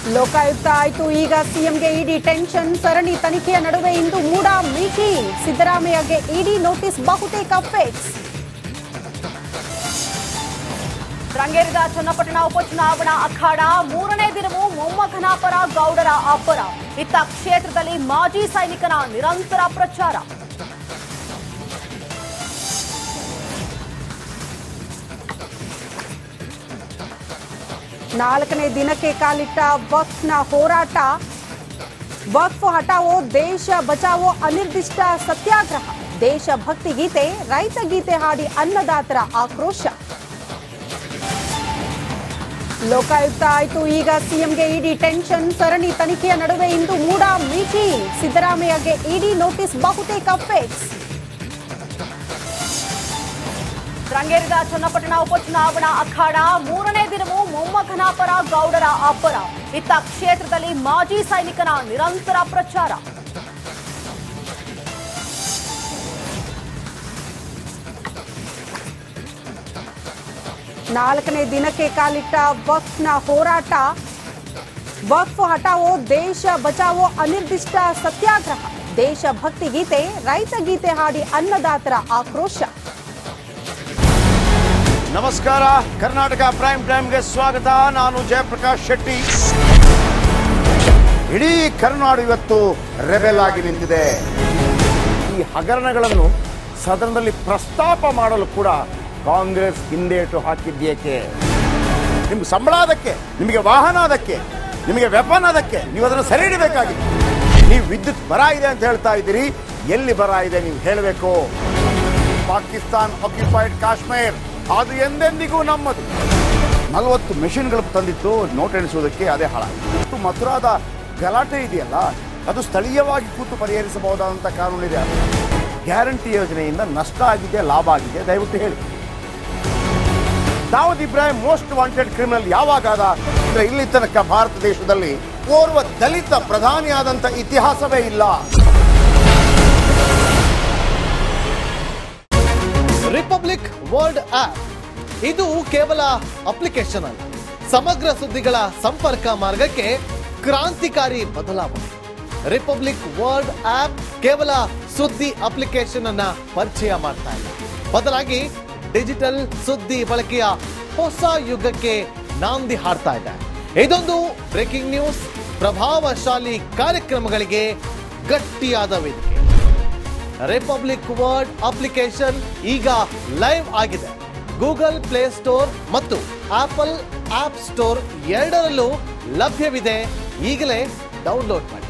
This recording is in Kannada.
ಲೋಕಾಯುಕ್ತ ಆಯ್ತು ಈಗ ಸಿಎಂಗೆ ಇಡಿ ಟೆನ್ಷನ್ ಸರಣಿ ತನಿಖೆಯ ನಡುವೆ ಇಂದು ಮೂಡ ಮೀಟಿಂಗ್ ಸಿದ್ದರಾಮಯ್ಯಗೆ ಇಡಿ ನೋಟಿಸ್ ಬಹುತೇಕ ಫಿಕ್ಸ್ ರಂಗೇರಿದ ಚನ್ನಪಟ್ಟಣ ಉಪಚುನಾವಣಾ ಅಖಾಡ ಮೂರನೇ ದಿನವೂ ಮೊಮ್ಮಗನ ಪರ ಗೌಡರ ಅಬ್ಬರ ಇತ್ತ ಕ್ಷೇತ್ರದಲ್ಲಿ ಮಾಜಿ ಸೈನಿಕನ ನಿರಂತರ ಪ್ರಚಾರ ನಾಲ್ಕನೇ ದಿನಕ್ಕೆ ಕಾಲಿಟ್ಟ ವಕ್ಫ್ನ ಹೋರಾಟ ವಕ್ಫ್ ಹಟಾವೋ ದೇಶ ಬಚಾವೋ ಅನಿರ್ದಿಷ್ಟ ಸತ್ಯಾಗ್ರಹ ದೇಶಭಕ್ತಿ ಗೀತೆ ರೈತ ಗೀತೆ ಹಾಡಿ ಅನ್ನದಾತರ ಆಕ್ರೋಶ ಲೋಕಾಯುಕ್ತ ಆಯ್ತು ಈಗ ಸಿಎಂಗೆ ಇಡಿ ಟೆನ್ಷನ್ ಸರಣಿ ತನಿಖೆಯ ನಡುವೆ ಇಂದು ಮೂಡ ಮೀಟಿಂಗ್ ಸಿದ್ದರಾಮಯ್ಯಗೆ ಇಡಿ ನೋಟಿಸ್ ಬಹುತೇಕ ಫಿಕ್ಸ್ ರಂಗೇರಿದ ಚನ್ನಪಟ್ಟಣ ಉಪಚುನಾವಣಾ ಅಖಾಡ ಮೂರನೇ ದಿನವೂ ಮೊಮ್ಮಗನ ಪರ ಗೌಡರ ಅಬ್ಬರ ಇತ್ತ ಕ್ಷೇತ್ರದಲ್ಲಿ ಮಾಜಿ ಸೈನಿಕನ ನಿರಂತರ ಪ್ರಚಾರ ನಾಲ್ಕನೇ ದಿನಕ್ಕೆ ಕಾಲಿಟ್ಟ ವಕ್ಫ್ನ ಹೋರಾಟ ವಕ್ಫ್ ಹಟಾವೋ ದೇಶ ಬಚಾವೋ ಅನಿರ್ದಿಷ್ಟ ಸತ್ಯಾಗ್ರಹ ದೇಶಭಕ್ತಿ ಗೀತೆ ರೈತ ಗೀತೆ ಹಾಡಿ ಅನ್ನದಾತರ ಆಕ್ರೋಶ ನಮಸ್ಕಾರ ಕರ್ನಾಟಕ ಪ್ರೈಮ್ ಟೈಮ್ಗೆ ಸ್ವಾಗತ ನಾನು ಜಯಪ್ರಕಾಶ್ ಶೆಟ್ಟಿ ಇಡೀ ಕರುನಾಡು ಇವತ್ತು ರೆಬೆಲ್ ಆಗಿ ನಿಂತಿದೆ ಈ ಹಗರಣಗಳನ್ನು ಸದನದಲ್ಲಿ ಪ್ರಸ್ತಾಪ ಮಾಡಲು ಕೂಡ ಕಾಂಗ್ರೆಸ್ ಹಿಂದೇಟು ಹಾಕಿದ್ದೇಕೆ ನಿಮ್ಗೆ ಸಂಬಳ ಅದಕ್ಕೆ ನಿಮಗೆ ವಾಹನ ಅದಕ್ಕೆ ನಿಮಗೆ ವೆಪನ್ ಅದಕ್ಕೆ ನೀವು ಅದನ್ನು ಸರಿ ಇಡಬೇಕಾಗಿದೆ ನೀವು ವಿದ್ಯುತ್ ಬರ ಇದೆ ಅಂತ ಹೇಳ್ತಾ ಇದ್ದೀರಿ ಎಲ್ಲಿ ಬರ ಇದೆ ನೀವು ಹೇಳಬೇಕು ಪಾಕಿಸ್ತಾನ್ ಆಕ್ಯುಪೈಡ್ ಕಾಶ್ಮೀರ್ ಅದು ಎಂದೆಂದಿಗೂ ನಮ್ಮದು ನಲವತ್ತು ಮೆಷಿನ್ಗಳು ತಂದಿತ್ತು ನೋಟ್ ಎಣಿಸುವುದಕ್ಕೆ ಅದೇ ಹಾಳಾಗಿತ್ತು ಮಥುರಾದ ಗಲಾಟೆ ಇದೆಯಲ್ಲ ಅದು ಸ್ಥಳೀಯವಾಗಿ ಕೂತು ಪರಿಹರಿಸಬಹುದಾದಂಥ ಕಾನೂನಿದೆ ಗ್ಯಾರಂಟಿ ಯೋಜನೆಯಿಂದ ನಷ್ಟ ಆಗಿದೆ ಲಾಭ ಆಗಿದೆ ದಯವಿಟ್ಟು ಹೇಳಿ Dawood Ibrahim most wanted criminal ಯಾವಾಗಾದ ಅಂದ್ರೆ ಇಲ್ಲಿ ತನಕ ಭಾರತ ದೇಶದಲ್ಲಿ ಓರ್ವ ದಲಿತ ಪ್ರಧಾನಿಯಾದಂಥ ಇತಿಹಾಸವೇ ಇಲ್ಲ ರಿಪಬ್ಲಿಕ್ ವರ್ಲ್ಡ್ ಆಪ್ ಇದು ಕೇವಲ ಅಪ್ಲಿಕೇಶನ್ ಅಲ್ಲ ಸಮಗ್ರ ಸುದ್ದಿಗಳ ಸಂಪರ್ಕ ಮಾರ್ಗಕ್ಕೆ ಕ್ರಾಂತಿಕಾರಿ ಬದಲಾವಣೆ ರಿಪಬ್ಲಿಕ್ ವರ್ಲ್ಡ್ ಆಪ್ ಕೇವಲ ಸುದ್ದಿ ಅಪ್ಲಿಕೇಶನ್ ಅನ್ನ ಪರಿಚಯ ಮಾಡ್ತಾ ಇಲ್ಲ ಬದಲಾಗಿ ಡಿಜಿಟಲ್ ಸುದ್ದಿ ಬಳಕೆಯ ಹೊಸ ಯುಗಕ್ಕೆ ನಾಂದಿ ಹಾಡ್ತಾ ಇದೆ ಇದೊಂದು ಬ್ರೇಕಿಂಗ್ ನ್ಯೂಸ್ ಪ್ರಭಾವಶಾಲಿ ಕಾರ್ಯಕ್ರಮಗಳಿಗೆ ಗಟ್ಟಿಯಾದ ವೇದಿಕೆ ರಿಪಬ್ಲಿಕ್ ವರ್ಡ್ ಅಪ್ಲಿಕೇಶನ್ ಈಗ ಲೈವ್ ಆಗಿದೆ ಗೂಗಲ್ ಪ್ಲೇ ಸ್ಟೋರ್ ಮತ್ತು ಆಪಲ್ ಆಪ್ ಸ್ಟೋರ್ ಎರಡರಲ್ಲೂ ಲಭ್ಯವಿದೆ ಈಗಲೇ ಡೌನ್ಲೋಡ್ ಮಾಡಿ